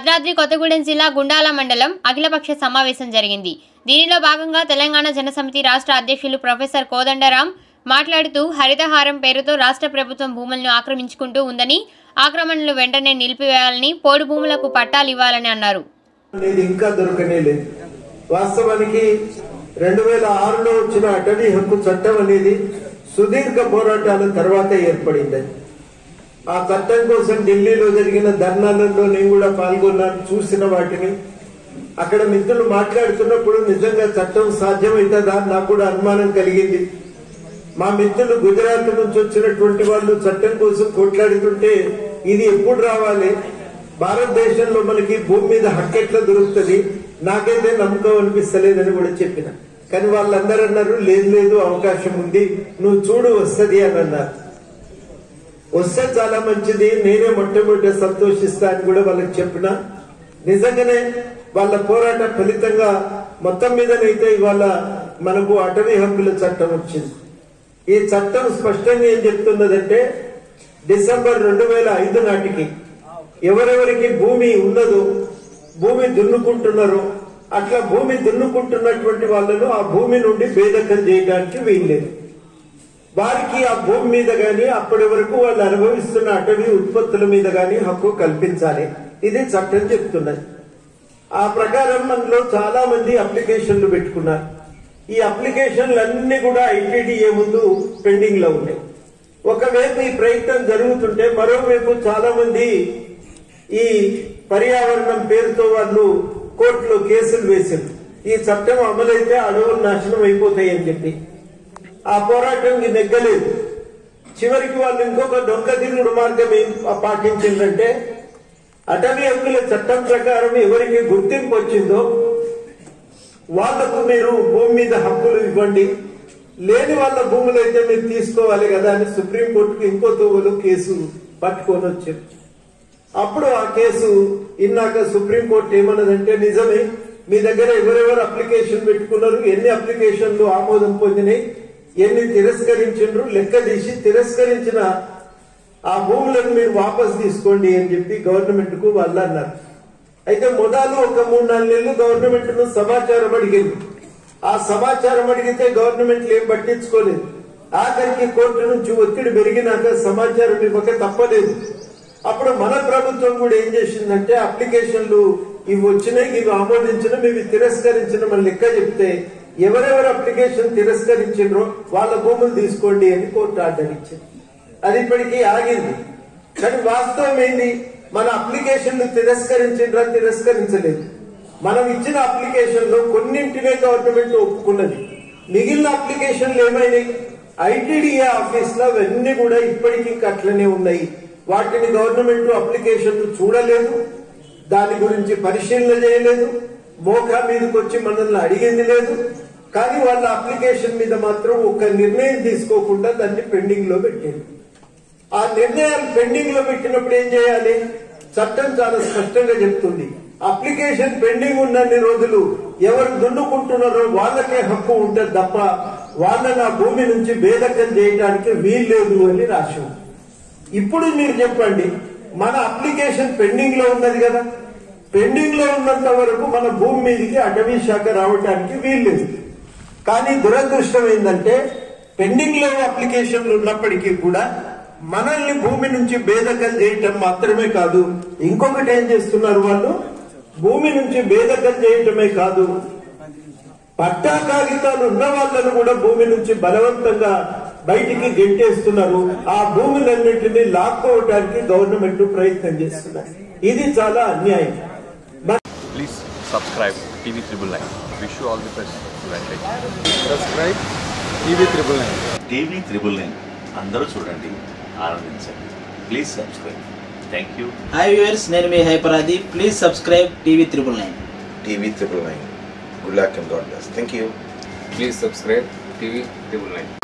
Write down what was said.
భద్రాద్రి కొత్తగూడెం జిల్లా గుండాల మండలం అఖిలపక్ష సమావేశం జరిగింది దీనిలో భాగంగా తెలంగాణ జనసమితి రాష్ట్ర అధ్యక్షులు ప్రొఫెసర్ కోదండరాం మాట్లాడుతూ హరితహారం పేరుతో రాష్ట్ర ప్రభుత్వం భూములను ఆక్రమించుకుంటూ ఉందని ఆక్రమణలు వెంటనే నిలిపివేయాలని పోడు భూములకు పట్టాలు ఇవ్వాలని అన్నారు అనేది ఇంకా దొరకనే లేదు వాస్తవానికి రెండు వేల ఆరులో వచ్చిన అటవీ హక్కు చట్టం అనేది సుదీర్ఘ పోరాటాల తర్వాత ఏర్పడింది అది. ఆ చట్టం కోసం ఢిల్లీలో జరిగిన ధర్నాలలో నేను కూడా పాల్గొన్నాను చూసిన వాటిని అక్కడ మిత్రులు మాట్లాడుతున్నప్పుడు నిజంగా చట్టం సాధ్యమవుతుందా అని నాకు కూడా అనుమానం కలిగింది మా మిత్రులు గుజరాత్ నుంచి వచ్చినటువంటి వాళ్ళు చట్టం కోసం కొట్లాడుతుంటే ఇది ఎప్పుడు రావాలి భారతదేశంలో మనకి భూమి మీద హక్కు ఎట్లా దొరుకుతుంది నాకైతే నమ్మకం అనిపిస్తలేదని కూడా చెప్పిన కానీ వాళ్ళందరూ అన్నారు లేదు లేదు అవకాశం ఉంది నువ్వు చూడు వస్తది అని అన్నారు వస్తే చాలా మంచిది నేనే మొట్టమొదటి సంతోషిస్తా అని కూడా వాళ్ళకి చెప్పిన నిజంగానే వాళ్ళ పోరాట ఫలితంగా మొత్తం మీదనైతే ఇవాళ మనకు అటవీ హక్కుల చట్టం వచ్చింది ఈ చట్టం స్పష్టంగా ఏం చెప్తున్నదంటే డిసెంబర్ రెండు వేల ఐదు నాటికి ఎవరెవరికి భూమి ఉన్నదో భూమి దున్నుకుంటున్నారో అట్లా భూమి దున్నుకుంటున్నటువంటి వాళ్ళను ఆ భూమి నుండి బేదకం చేయడానికి వీల్లేదు వారికి ఆ భూమి మీద గాని అప్పటి వరకు వాళ్ళు అనుభవిస్తున్న అటవీ ఉత్పత్తుల మీద గాని హక్కు కల్పించాలి ఇది చట్టం చెప్తున్నది ఆ ప్రకారం మనలో చాలా మంది అప్లికేషన్లు పెట్టుకున్నారు ఈ అప్లికేషన్లు అన్ని కూడా ఐటీడీఏ ముందు పెండింగ్ లో ఉన్నాయి ఒకవైపు ఈ ప్రయత్నం జరుగుతుంటే మరోవైపు చాలా మంది ఈ పర్యావరణం పేరుతో వాళ్ళు కోర్టులో కేసులు వేశారు ఈ చట్టం అమలైతే అడవులు నాశనం అయిపోతాయి అని చెప్పి ఆ పోరాటం నెగ్గలేదు చివరికి వాళ్ళు ఇంకొక దొంగ తిరుగుడు మార్గం ఏం పాటించిందంటే అటవీ హక్కుల చట్టం ప్రకారం ఎవరికి గుర్తింపు వచ్చిందో వాళ్లకు మీరు భూమి మీద హక్కులు ఇవ్వండి లేని వాళ్ళ భూములు అయితే మీరు తీసుకోవాలి కదా అని సుప్రీంకోర్టుకు ఇంకో తోవలు కేసు పట్టుకొని వచ్చారు అప్పుడు ఆ కేసు ఇన్నాక సుప్రీంకోర్టు ఏమన్నదంటే నిజమే మీ దగ్గర ఎవరెవరు అప్లికేషన్ పెట్టుకున్నారు ఎన్ని అప్లికేషన్లు ఆమోదం పొందినాయి ఎన్ని తిరస్కరించిండ్రు లెక్క తీసి తిరస్కరించిన ఆ భూములను మీరు వాపస్ తీసుకోండి అని చెప్పి గవర్నమెంట్ కు వాళ్ళు అన్నారు అయితే మొదలు ఒక మూడు నాలుగు నెలలు గవర్నమెంట్ ను సమాచారం అడిగింది ఆ సమాచారం అడిగితే గవర్నమెంట్ ఏం పట్టించుకోలేదు ఆఖరికి కోర్టు నుంచి ఒత్తిడి పెరిగినాక సమాచారం ఇవ్వక తప్పలేదు అప్పుడు మన ప్రభుత్వం కూడా ఏం చేసిందంటే అప్లికేషన్లు ఇవి వచ్చినాయి ఇవి ఆమోదించిన ఇవి తిరస్కరించిన మన లెక్క చెప్తే ఎవరెవరు అప్లికేషన్ తిరస్కరించిండ్రో వాళ్ళ భూములు తీసుకోండి అని కోర్టు ఆర్డర్ ఇచ్చింది అది ఇప్పటికీ ఆగింది కానీ వాస్తవం ఏంది మన అప్లికేషన్లు తిరస్కరించిండ్రా తిరస్కరించలేదు మనం ఇచ్చిన అప్లికేషన్ లో కొన్నింటినే గవర్నమెంట్ ఒప్పుకున్నది మిగిలిన అప్లికేషన్లు ఏమైనాయి ఐటీడీఏ ఆఫీస్ లో అవన్నీ కూడా ఇప్పటికీ ఇంకా అట్లనే ఉన్నాయి వాటిని గవర్నమెంట్ అప్లికేషన్లు చూడలేదు దాని గురించి పరిశీలన చేయలేదు మోకా మీదకి వచ్చి మనల్ని అడిగింది లేదు కానీ వాళ్ళ అప్లికేషన్ మీద మాత్రం ఒక నిర్ణయం తీసుకోకుండా దాన్ని పెండింగ్ లో పెట్టేది ఆ నిర్ణయాలు పెండింగ్ లో పెట్టినప్పుడు ఏం చేయాలి చట్టం చాలా స్పష్టంగా చెప్తుంది అప్లికేషన్ పెండింగ్ ఉన్నన్ని రోజులు ఎవరు దున్నుకుంటున్నారో వాళ్ళకే హక్కు ఉంటుంది తప్ప వాళ్ళని ఆ భూమి నుంచి బేదకం చేయడానికి వీల్లేదు అని రాసి ఉంది. ఇప్పుడు మీరు చెప్పండి మన అప్లికేషన్ పెండింగ్ లో ఉన్నది కదా పెండింగ్ లో ఉన్నంత వరకు మన భూమి మీదకి అటవీ శాఖ రావడానికి వీల్లేదు కానీ దురదృష్టం ఏంటంటే పెండింగ్ లో అప్లికేషన్లు ఉన్నప్పటికీ కూడా మనల్ని భూమి నుంచి బేదకం చేయటం మాత్రమే కాదు ఇంకొకటి ఏం చేస్తున్నారు వాళ్ళు భూమి నుంచి బేదకం చేయటమే కాదు పట్టా కాగితాలు ఉన్న వాళ్ళను కూడా భూమి నుంచి బలవంతంగా బయటికి గెంటేస్తున్నారు ఆ భూములన్నింటినీ లాక్కోవటానికి గవర్నమెంట్ ప్రయత్నం చేస్తున్నారు ఇది చాలా అన్యాయం Please subscribe TV Triple Nine. Wish you all the best. Advantage. Subscribe TV triple nine TV triple nine అందరూ చూడండి ఆనందించండి please subscribe thank you hi viewers నేను మీ హైపరాది please subscribe TV triple nine TV triple nine. Good luck and God bless. Thank you. Please subscribe TV triple nine